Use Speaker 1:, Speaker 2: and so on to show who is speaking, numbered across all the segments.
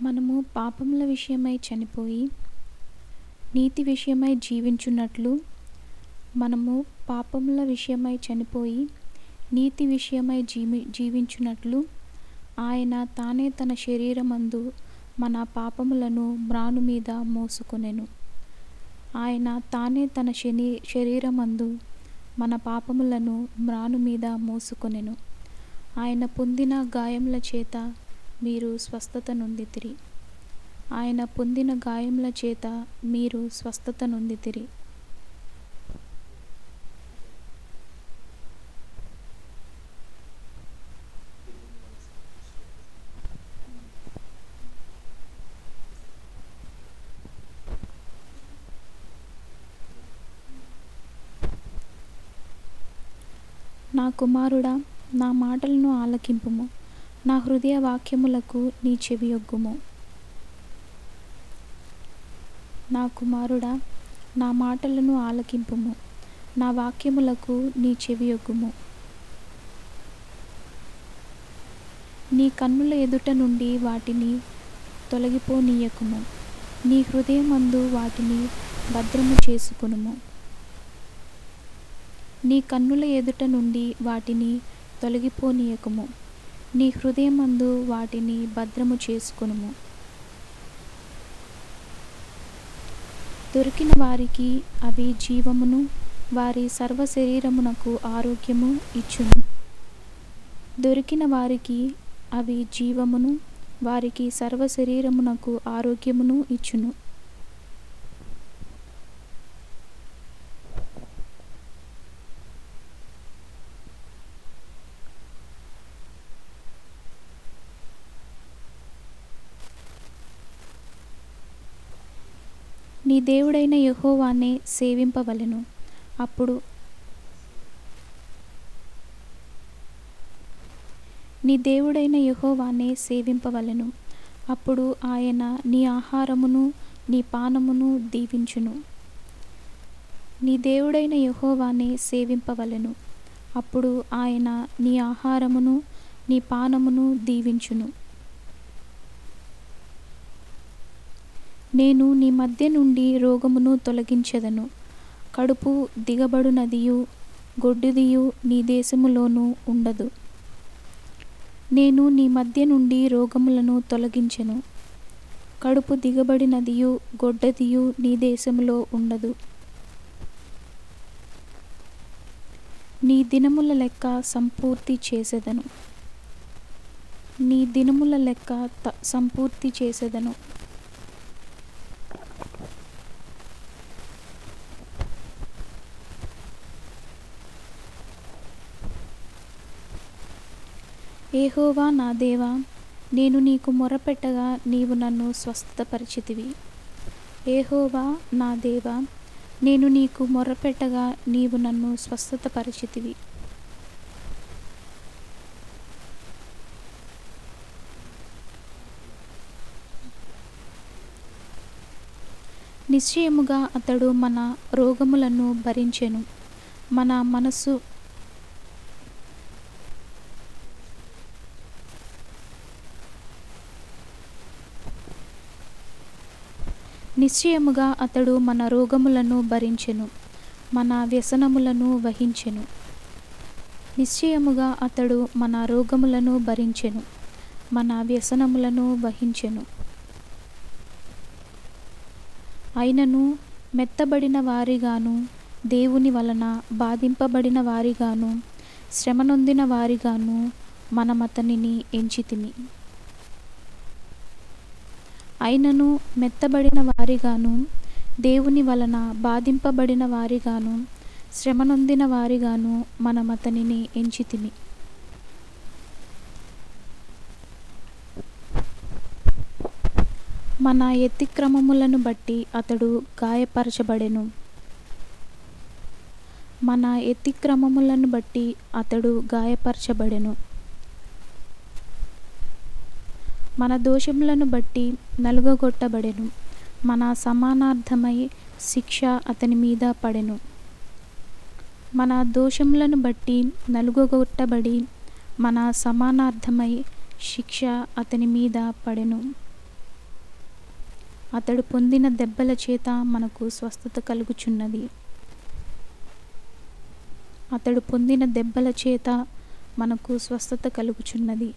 Speaker 1: మనము పాపముల విషయమై చనిపోయి నీతి విషయమై జీవించున్నట్లు మనము పాపముల విషయమై చనిపోయి నీతి విషయమై జీవి జీవించున్నట్లు ఆయన తానే తన శరీరమందు మన పాపములను మ్రాను మీద మోసుకొనెను ఆయన తానే తన శని శరీరమందు మన పాపములను మ్రాను మీద మోసుకొనెను ఆయన పొందిన గాయముల చేత మీరు స్వస్థత నొందితిరి ఆయన పొందిన గాయముల చేత మీరు స్వస్థత నొందితిరి నా కుమారుడా నా మాటలను ఆలకింపుము నా హృదయ వాక్యములకు నీ చెవియొగ్గుము నా కుమారుడా నా మాటలను ఆలకింపుము నా వాక్యములకు నీ చెవియొగ్గుము నీ కన్నుల ఎదుట నుండి వాటిని తొలగిపోనీయకుము నీ హృదయమందు వాటిని భద్రము చేసుకునుము నీ కన్నుల ఎదుట నుండి వాటిని తొలగిపోనీయకుము నీ హృదయమందు వాటిని భద్రము చేసుకునుము దొరికిన వారికి అవి జీవమును వారి సర్వ శరీరమునకు ఆరోగ్యము ఇచ్చును దొరికిన వారికి అవి జీవమును వారికి సర్వ శరీరమునకు ఆరోగ్యమును ఇచ్చును నీ దేవుడైన యెహోవానే సేవింపవలెను అప్పుడు నీ దేవుడైన యెహోవానే సేవింపవలెను అప్పుడు ఆయన నీ ఆహారమును నీ పానమును దీవించును నీ దేవుడైన యెహోవానే సేవింపవలెను అప్పుడు ఆయన నీ ఆహారమును నీ పానమును దీవించును నేను నీ మధ్య నుండి రోగమును తొలగించెదను కడుపు దిగబడునదియు గొడ్డుదియు నీ దేశములోనూ ఉండదు నేను నీ మధ్య నుండి రోగములను తొలగించెను కడుపు దిగబడినదియు గొడ్డదియు నీ దేశములో ఉండదు నీ దినముల లెక్క సంపూర్తి చేసేదను నీ దినముల లెక్క త సంపూర్తి చేసేదను ఏహోవా నా దేవా నేను నీకు మొరపెట్టగా నీవు నన్ను స్వస్థతపరిచితివి ఏహోవా నా దేవా నేను నీకు మొరపెట్టగా నీవు నన్ను స్వస్థతపరిచితివి నిశ్చయముగా అతడు మన రోగములను భరించెను మన మనసు నిశ్చయముగా అతడు మన రోగములను భరించెను మన వ్యసనములను వహించెను నిశ్చయముగా అతడు మన రోగములను భరించెను మన వ్యసనములను వహించెను అయినను మెత్తబడిన వారిగాను దేవుని వలన బాధింపబడిన వారిగాను శ్రమనొందిన వారిగాను మనమతనిని ఎంచితిమి అయినను మెత్తబడిన వారిగాను దేవుని వలన బాధింపబడిన వారిగాను శ్రమనొందిన వారిగాను మనమతనిని ఎంచితిమి మన ఎత్తిక్రమములను బట్టి అతడు గాయపరచబడెను మన ఎత్తిక్రమములను బట్టి అతడు గాయపరచబడెను మన దోషములను బట్టి నలుగగొట్టబడెను మన సమానార్థమై శిక్ష అతని మీద పడెను మన దోషములను బట్టి నలుగగొట్టబడి మన సమానార్థమై శిక్ష అతని మీద పడెను అతడు పొందిన దెబ్బల చేత మనకు స్వస్థత కలుగుచున్నది అతడు పొందిన దెబ్బల చేత మనకు స్వస్థత కలుగుచున్నది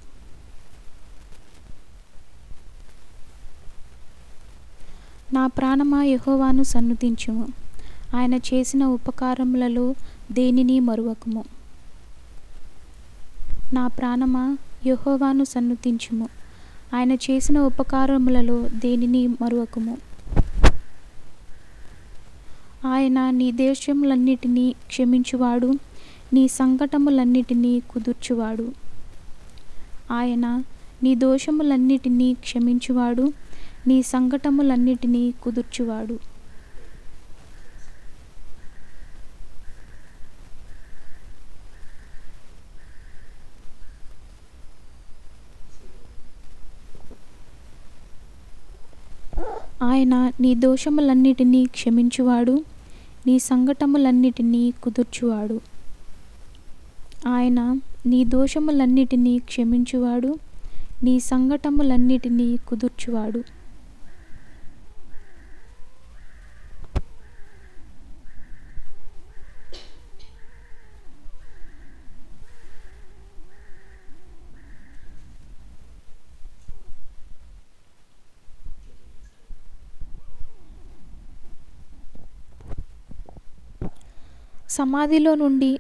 Speaker 1: నా ప్రాణమా యెహోవాను సన్నుతించుము ఆయన చేసిన ఉపకారములలో దేనిని మరువకుము నా ప్రాణమా యెహోవాను సన్నుతించుము ఆయన చేసిన ఉపకారములలో దేనిని మరువకుము ఆయన నీ దేశములన్నిటినీ క్షమించువాడు నీ సంకటములన్నిటినీ కుదుర్చువాడు ఆయన నీ దోషములన్నిటినీ క్షమించువాడు నీ సంకటములన్నిటినీ కుదుర్చువాడు ఆయన నీ దోషములన్నిటినీ క్షమించువాడు నీ సంకటములన్నిటినీ కుదుర్చువాడు ఆయన నీ దోషములన్నిటినీ క్షమించువాడు నీ సంకటములన్నిటినీ కుదుర్చువాడు సమాధిలో నుండి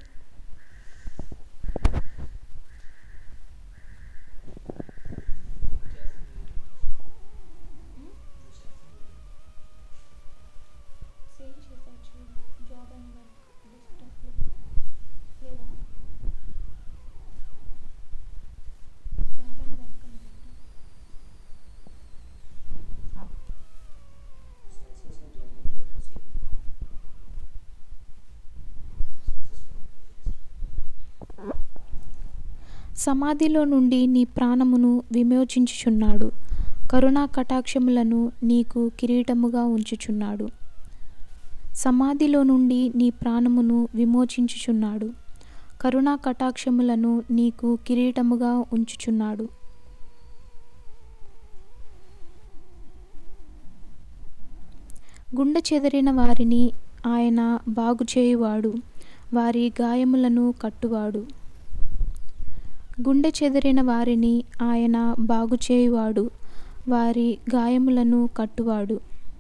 Speaker 1: సమాధిలో నుండి నీ ప్రాణమును విమోచించుచున్నాడు కరుణా కటాక్షములను నీకు కిరీటముగా ఉంచుచున్నాడు సమాధిలో నుండి నీ ప్రాణమును విమోచించుచున్నాడు కరుణా కటాక్షములను నీకు కిరీటముగా ఉంచుచున్నాడు గుండె చెదిరిన వారిని ఆయన బాగు చేయువాడు వారి గాయములను కట్టువాడు గుండె చెదిరిన వారిని ఆయన బాగు చేయువాడు వారి గాయములను కట్టువాడు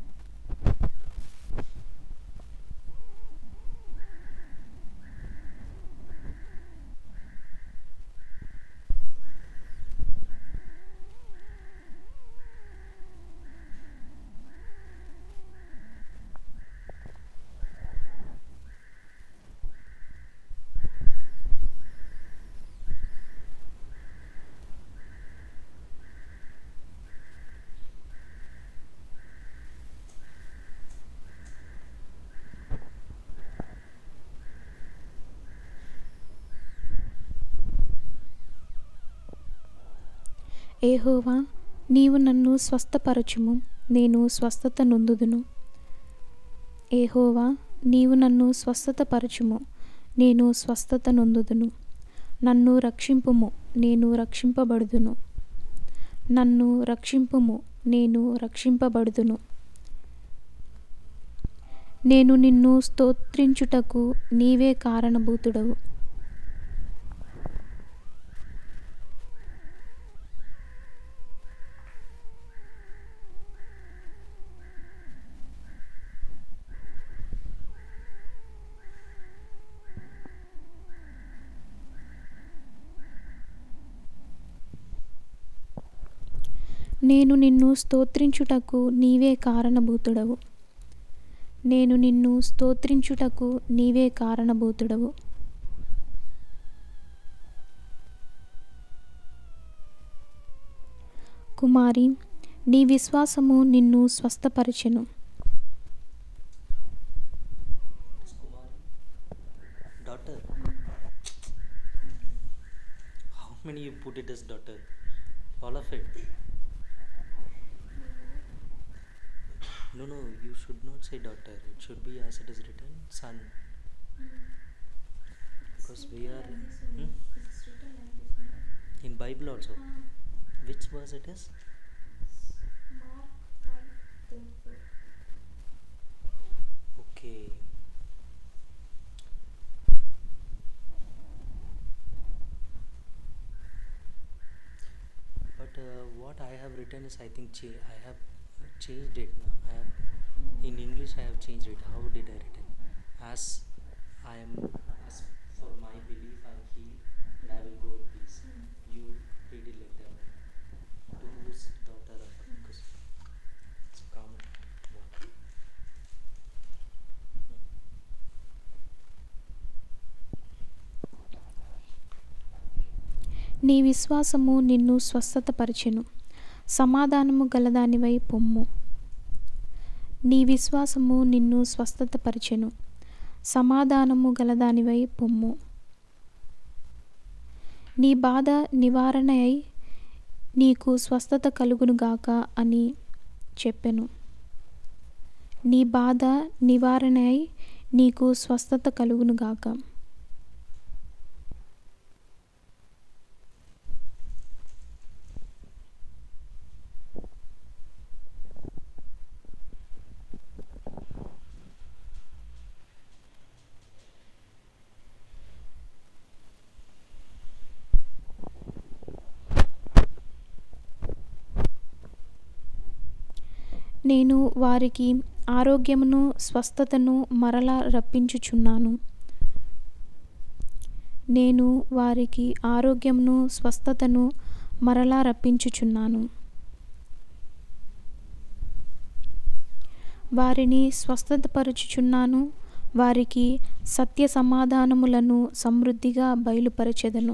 Speaker 1: ఏహోవా నీవు నన్ను స్వస్థపరచుము నేను స్వస్థత నొందుదును ఏహోవా నీవు నన్ను స్వస్థతపరచుము నేను స్వస్థత నొందుదును నన్ను రక్షింపుము నేను రక్షింపబడుదును నన్ను రక్షింపుము నేను రక్షింపబడుదును నేను నిన్ను స్తోత్రించుటకు నీవే కారణభూతుడవు నేను నిన్ను స్తోత్రించుటకు నీవే కారణభూతుడవు నేను నిన్ను స్తోత్రించుటకు నీవే కారణభూతుడవు కుమారి నీ విశ్వాసము నిన్ను స్వస్థపరచెను
Speaker 2: Daughter. How many you put it as daughter? All of it. No, no, you should not say daughter. It should be as it is written, son. Because we are hmm? in Bible also. Which verse it is? what I have written is I think cha- I have changed it. No? I have in English I have changed it. How did I written? As I am as for my belief I am healed and I will go in peace. You read it like that. To whose daughter of because it's common. one.
Speaker 1: నీ విశ్వాసము నిన్ను స్వస్థతపరచెను సమాధానము గలదానివై పొమ్ము నీ విశ్వాసము నిన్ను స్వస్థతపరచెను సమాధానము గలదానివై పొమ్ము నీ బాధ నివారణ అయి నీకు స్వస్థత కలుగునుగాక అని చెప్పెను నీ బాధ నివారణ అయి నీకు స్వస్థత కలుగునుగాక నేను వారికి ఆరోగ్యమును స్వస్థతను మరలా రప్పించుచున్నాను నేను వారికి ఆరోగ్యమును స్వస్థతను మరలా రప్పించుచున్నాను వారిని స్వస్థతపరచుచున్నాను వారికి సత్య సమాధానములను సమృద్ధిగా బయలుపరచెదను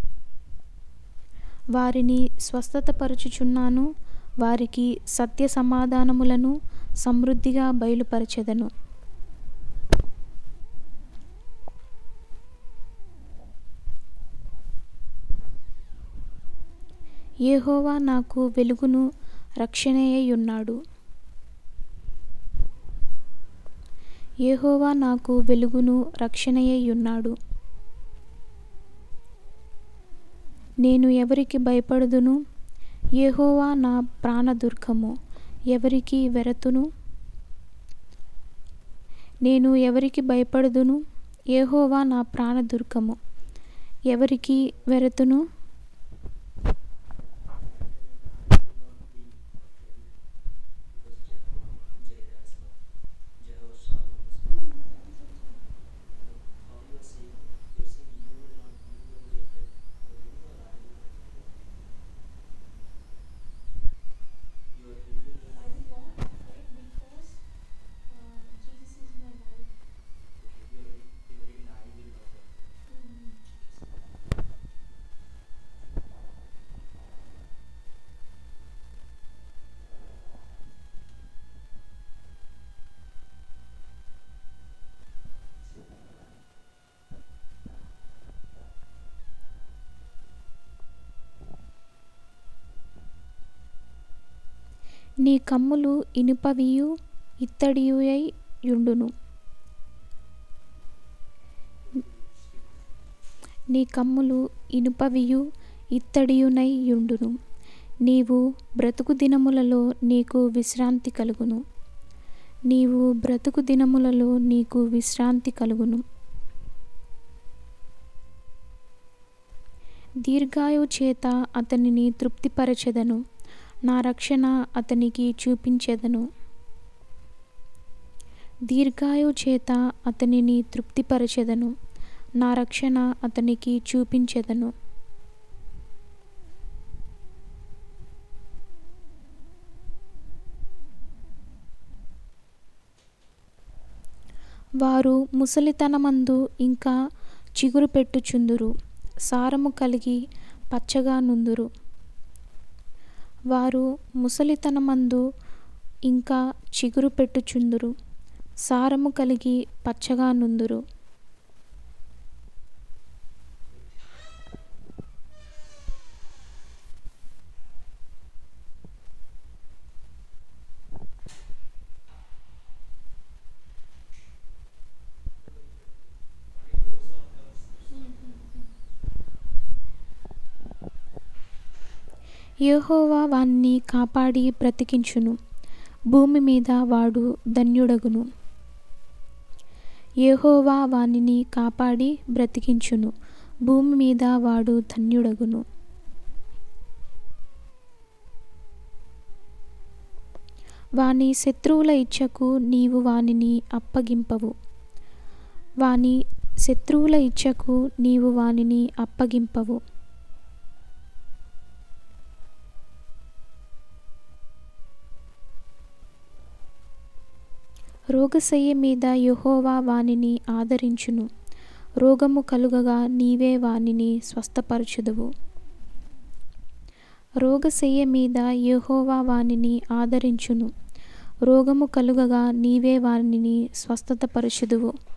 Speaker 1: వారిని స్వస్థతపరచుచున్నాను వారికి సత్య సమాధానములను సమృద్ధిగా బయలుపరచెదను యెహోవా నాకు వెలుగును రక్షణయ్యున్నాడు యెహోవా నాకు వెలుగును రక్షణయ్యున్నాడు నేను ఎవరికి భయపడుదును యెహోవా నా ప్రాణదుర్గము ఎవరికి వెరతును నేను ఎవరికి భయపడుదును యెహోవా నా ప్రాణదుర్గము ఎవరికి వెరతును నీ కమ్ములు ఇనుపవియు ఇత్తడియుయై యుండును నీ కమ్ములు ఇనుపవియు ఇత్తడియునై యుండును నీవు బ్రతుకు దినములలో నీకు విశ్రాంతి కలుగును నీవు బ్రతుకు దినములలో నీకు విశ్రాంతి కలుగును దీర్ఘాయు చేత అతనిని తృప్తిపరచెదను నా రక్షణ అతనికి చూపించెదను దీర్ఘాయు చేత అతనిని తృప్తిపరచెదను నా రక్షణ అతనికి చూపించెదను వారు ముసలితనమందు ఇంకా చిగురు పెట్టుచుందురు సారము కలిగి పచ్చగా నుందురు వారు ముసలితనమందు ఇంకా చిగురు పెట్టుచుందురు సారము కలిగి పచ్చగా నుందురు యెహోవా వాణ్ణి కాపాడి బ్రతికించును భూమి మీద వాడు ధన్యుడగును యెహోవా వానిని కాపాడి బ్రతికించును భూమి మీద వాడు ధన్యుడగును వాని శత్రువుల ఇచ్చకు నీవు వానిని అప్పగింపవు వాని శత్రువుల ఇచ్చకు నీవు వానిని అప్పగింపవు రోగశయ్య మీద యెహోవా వానిని ఆదరించును రోగము కలుగగా నీవే వానిని స్వస్థపరచుదువు రోగశయ్య మీద యెహోవా వానిని ఆదరించును రోగము కలుగగా నీవే వానిని స్వస్థతపరచుదువు